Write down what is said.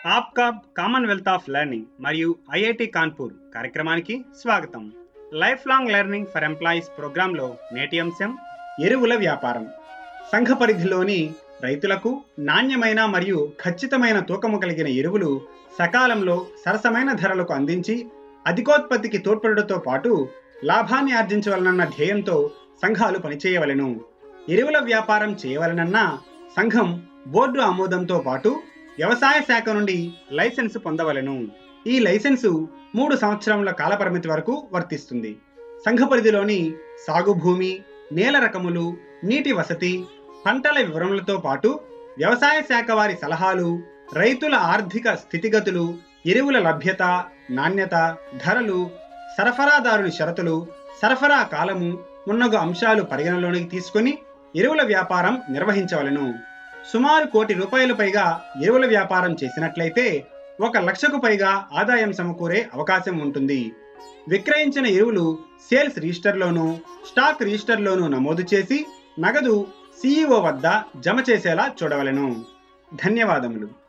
ఆప్కా Commonwealth of learning మరియు IIT Kanpur కార్యక్రమానికి స్వాగతం life long learning for employees ప్రోగ్రాంలో నేటి అంశం ఎరువుల వ్యాపారం సంఘ పరిధిలోని రైతులకు నాణ్యమైన మరియు ఖచ్చితమైన తూకము కలిగిన ఎరువులు సకాలంలో సరసమైన ధరలకు అందించి అధికోత్పత్తికి తోడ్పడటంతో పాటు లాభాన్ని ఆర్జించవలనన్న ధ్యేయంతో సంఘాలు పనిచేయవలెను ఎరువుల వ్యాపారం చేయవలనన్నా సంఘం బోర్డు ఆమోదంతో పాటు వ్యవసాయ శాఖ నుండి లైసెన్సు పొందవలెను ఈ లైసెన్సు మూడు సంవత్సరముల కాలపరిమితి వరకు వర్తిస్తుంది సంఘ పరిధిలోని సాగు భూమి నేల రకములు నీటి వసతి పంటల వివరములతో పాటు వ్యవసాయ శాఖ వారి సలహాలు రైతుల ఆర్థిక స్థితిగతులు ఎరువుల లభ్యత నాణ్యత ధరలు సరఫరాదారుని షరతులు సరఫరా కాలము మున్నగు అంశాలు పరిగణలోనికి తీసుకొని ఎరువుల వ్యాపారం నిర్వహించవలెను సుమారు కోటి రూపాయలు పైగా ఎరువుల వ్యాపారం చేసినట్లయితే ఒక లక్షకు పైగా ఆదాయం సమకూరే అవకాశం ఉంటుంది విక్రయించిన ఎరువులు సేల్స్ రిజిస్టర్లోను స్టాక్ రిజిస్టర్లోను నమోదు చేసి నగదు సిఇఓ వద్ద జమ చేసేలా చూడవలెను ధన్యవాదములు